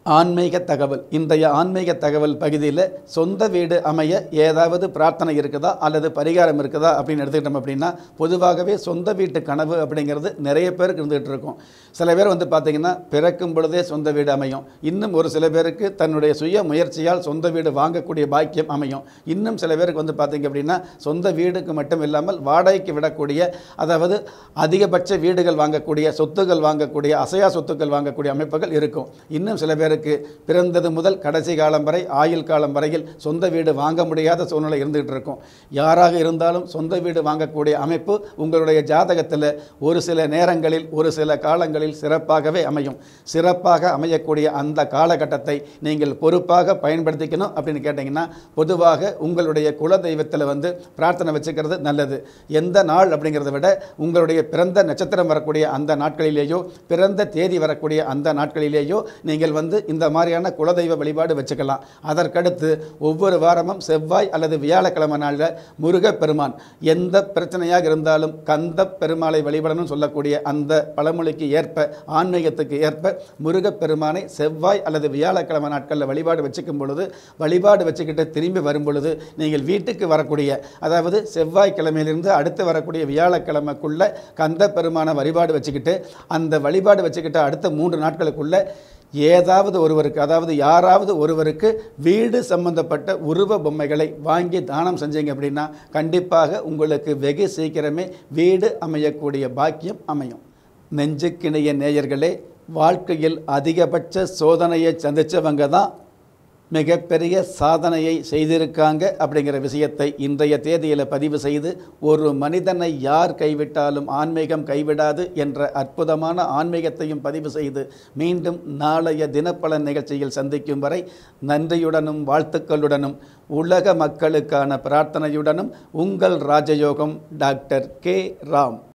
ஆன்மீக தகவல் இன்றைய ஆன்மீக தகவல் பகுதியில் சொந்த வீடு அமைய ஏதாவது பிரார்த்தனை இருக்குதா அல்லது பரிகாரம் இருக்குதா அப்படின்னு எடுத்துக்கிட்டோம் அப்படின்னா பொதுவாகவே சொந்த வீட்டு கனவு அப்படிங்கிறது நிறைய பேருக்கு இருந்துகிட்டு இருக்கும் சில பேர் வந்து பார்த்திங்கன்னா பிறக்கும் பொழுதே சொந்த வீடு அமையும் இன்னும் ஒரு சில பேருக்கு தன்னுடைய சுய முயற்சியால் சொந்த வீடு வாங்கக்கூடிய பாக்கியம் அமையும் இன்னும் சில பேருக்கு வந்து பார்த்திங்க அப்படின்னா சொந்த வீடுக்கு மட்டும் இல்லாமல் வாடகைக்கு விடக்கூடிய அதாவது அதிகபட்ச வீடுகள் வாங்கக்கூடிய சொத்துக்கள் வாங்கக்கூடிய அசையா சொத்துக்கள் வாங்கக்கூடிய அமைப்புகள் இருக்கும் இன்னும் சில பேருக்கு பிறந்தது முதல் கடைசி காலம் வரை ஆயுள் காலம் வரையில் சொந்த வீடு வாங்க முடியாத சூழ்நிலை இருந்துகிட்டு இருக்கும் யாராக இருந்தாலும் சொந்த வீடு வாங்கக்கூடிய அமைப்பு உங்களுடைய ஜாதகத்தில் ஒரு சில நேரங்களில் ஒரு சில காலங்களில் சிறப்பாகவே அமையும் சிறப்பாக அமையக்கூடிய அந்த காலகட்டத்தை நீங்கள் பொறுப்பாக பயன்படுத்திக்கணும் அப்படின்னு கேட்டிங்கன்னா பொதுவாக உங்களுடைய குல தெய்வத்தில் வந்து பிரார்த்தனை வச்சுக்கிறது நல்லது எந்த நாள் அப்படிங்கிறத விட உங்களுடைய பிறந்த நட்சத்திரம் வரக்கூடிய அந்த நாட்களிலேயோ பிறந்த தேதி வரக்கூடிய அந்த நாட்களிலேயோ நீங்கள் வந்து இந்த மாதிரியான குலதெய்வ வழிபாடு வச்சுக்கலாம் அதற்கடுத்து ஒவ்வொரு வாரமும் செவ்வாய் அல்லது வியாழக்கிழமை நாளில் முருகப்பெருமான் எந்த பிரச்சனையாக இருந்தாலும் கந்த பெருமாளை வழிபடணும்னு சொல்லக்கூடிய அந்த பழமொழிக்கு ஏற்ப ஆன்மீகத்துக்கு ஏற்ப முருகப்பெருமானை செவ்வாய் அல்லது வியாழக்கிழமை நாட்களில் வழிபாடு வச்சுக்கும் பொழுது வழிபாடு வச்சுக்கிட்டு திரும்பி வரும் பொழுது நீங்கள் வீட்டுக்கு வரக்கூடிய அதாவது செவ்வாய்க்கிழமையிலிருந்து அடுத்து வரக்கூடிய வியாழக்கிழமைக்குள்ள கந்த பெருமான வழிபாடு வச்சுக்கிட்டு அந்த வழிபாடு வச்சுக்கிட்டு அடுத்த மூன்று நாட்களுக்குள்ள ஏதாவது ஒருவருக்கு அதாவது யாராவது ஒருவருக்கு வீடு சம்பந்தப்பட்ட உருவ பொம்மைகளை வாங்கி தானம் செஞ்சீங்க அப்படின்னா கண்டிப்பாக உங்களுக்கு வெகு சீக்கிரமே வீடு அமையக்கூடிய பாக்கியம் அமையும் நெஞ்சுக்கிணைய நேயர்களே வாழ்க்கையில் அதிகபட்ச சோதனையை சந்தித்தவங்க தான் மிகப்பெரிய சாதனையை செய்திருக்காங்க அப்படிங்கிற விஷயத்தை இன்றைய தேதியில் பதிவு செய்து ஒரு மனிதனை யார் கைவிட்டாலும் ஆன்மீகம் கைவிடாது என்ற அற்புதமான ஆன்மீகத்தையும் பதிவு செய்து மீண்டும் நாளைய தினப்பலன் நிகழ்ச்சியில் சந்திக்கும் வரை நன்றியுடனும் வாழ்த்துக்களுடனும் உலக மக்களுக்கான பிரார்த்தனையுடனும் உங்கள் ராஜயோகம் டாக்டர் கே ராம்